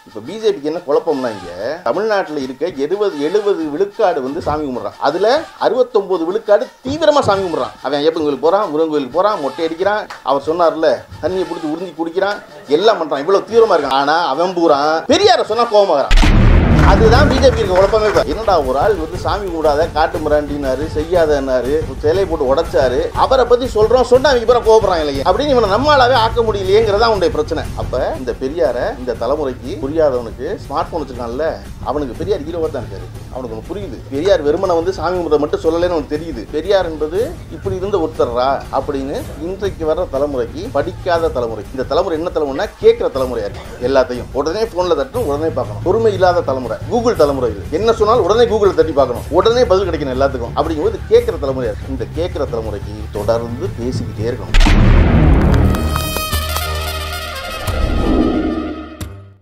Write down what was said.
இப்போ பிஜேபிக்கு என்ன குழப்பம்னா இங்க தமிழ்நாட்டில் இருக்க எழுபது எழுபது விழுக்காடு வந்து சாமி கும்பிட்றான் அதுல அறுபத்தொன்பது விழுக்காடு தீவிரமா சாமி கும்பிட்றான் அவன் ஐயப்பன் கோயிலுக்கு போறான் முருகன் கோயிலுக்கு போறான் மொட்டை அடிக்கிறான் அவர் சொன்னார்ல தண்ணியை பிடிச்சி உறிஞ்சி குடிக்கிறான் எல்லாம் பண்றான் இவ்வளவு தீவிரமா இருக்கான் ஆனா அவன் பூரா பெரியார சொன்னா கோபமாகறான் அதுதான் பிஜேபி இருக்க குழப்பமே இப்ப. என்னடா ஒரு ஆள் வந்து சாமி கூடாத காட்டு மிராண்டினாரு செய்யாதன்னாரு சிலை போட்டு உடைச்சாரு அவரை பத்தி சொல்றோம் சொன்னா அவங்க பிற கோபுறாங்க இல்லையா அப்படின்னு இவனை நம்மளாவே ஆக்க முடியலையேங்கிறதா அவனுடைய பிரச்சனை அப்ப இந்த பெரியார இந்த தலைமுறைக்கு புரியாதவனுக்கு ஸ்மார்ட் போன் வச்சிருக்கான்ல அவனுக்கு பெரியார் ஹீரோவா தான் இருக்காரு அவனுக்கு ஒண்ணு புரியுது பெரியார் வெறுமனை வந்து சாமி கும்பிட மட்டும் சொல்லலைன்னு அவனுக்கு தெரியுது பெரியார் என்பது இப்படி இருந்த ஒருத்தர்ரா அப்படின்னு இன்றைக்கு வர்ற தலைமுறைக்கு படிக்காத தலைமுறை இந்த தலைமுறை என்ன தலைமுறைனா கேட்கிற தலைமுறையா இருக்கு எல்லாத்தையும் உடனே போன்ல தட்டும் உடனே பார்க்கணும் பொறுமை இல்லாத தலைமுறை கூகுள் தலைமுறை இது என்ன சொன்னாலும் உடனே கூகுள் தட்டி பார்க்கணும் உடனே பதில் கிடைக்கணும் எல்லாத்துக்கும் அப்படிங்கும்போது கேட்கிற தலைமுறையா இருக்கு இந்த கேட்கிற தலைமுறைக்கு தொடர்ந்து பேசிக்கிட்டே இருக்கணும்